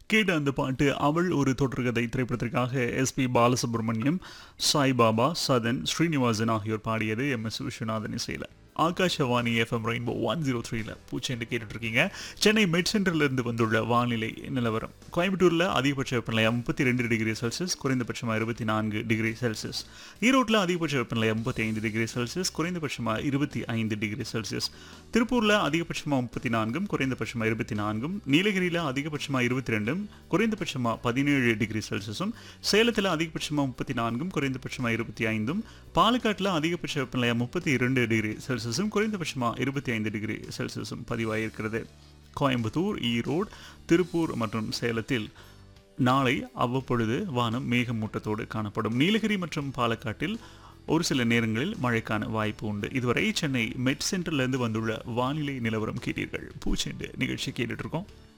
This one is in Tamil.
கேட்ட அந்த பாட்டு அவள் ஒரு தொடர்கதை திரைப்படத்திற்காக எஸ்பி பாலசுப்ரமணியம் சாய்பாபா சதன் ஸ்ரீனிவாசன் ஆகியோர் பாடியது எம் எஸ் விஸ்வநாதன் இசையில் Akashvani FM rainbow one zero த்ரீல பூச்செண்டு கேட்டுட்டு இருக்கீங்க சென்னை மெட் சென்டர்ல இருந்து வந்துள்ள வானிலை நிலவரம் கோயம்புத்தூர்ல அதிகபட்ச வெப்பநிலை முப்பத்தி ரெண்டு டிகிரி செல்சியஸ் குறைந்தபட்சமாக இருபத்தி நான்கு டிகிரி செல்சியஸ் ஈரோட்டில் அதிகபட்ச வெப்பநிலை முப்பத்தி ஐந்து டிகிரி செல்சியஸ் குறைந்தபட்சமாக இருபத்தி ஐந்து டிகிரி செல்சியஸ் திருப்பூர்ல அதிகபட்சமாக முப்பத்தி நான்கும் குறைந்தபட்சமாக இருபத்தி நான்கும் நீலகிரியில் அதிகபட்சமாக இருபத்தி ரெண்டும் குறைந்தபட்சமாக பதினேழு டிகிரி செல்சியஸும் சேலத்தில் அதிகபட்சமாக முப்பத்தி நான்கும் குறைந்தபட்சமாக இருபத்தி ஐந்தும் பாலக்காட்டில் அதிகபட்ச வெப்பநிலை முப்பத்தி இரண்டு டிகிரி செல்சியஸும் குறைந்தபட்சமாக இருபத்தி ஐந்து டிகிரி செல்சியஸும் பதிவாகியிருக்கிறது கோயம்புத்தூர் ஈரோடு திருப்பூர் மற்றும் சேலத்தில் நாளை அவ்வப்பொழுது வானம் மேகமூட்டத்தோடு காணப்படும் நீலகிரி மற்றும் பாலக்காட்டில் ஒரு சில நேரங்களில் மழைக்கான வாய்ப்பு உண்டு இதுவரை சென்னை மெட் சென்டர்லேருந்து வந்துள்ள வானிலை நிலவரம் கேட்டீர்கள் பூச்செண்டு நிகழ்ச்சி கேட்டுட்டு இருக்கோம்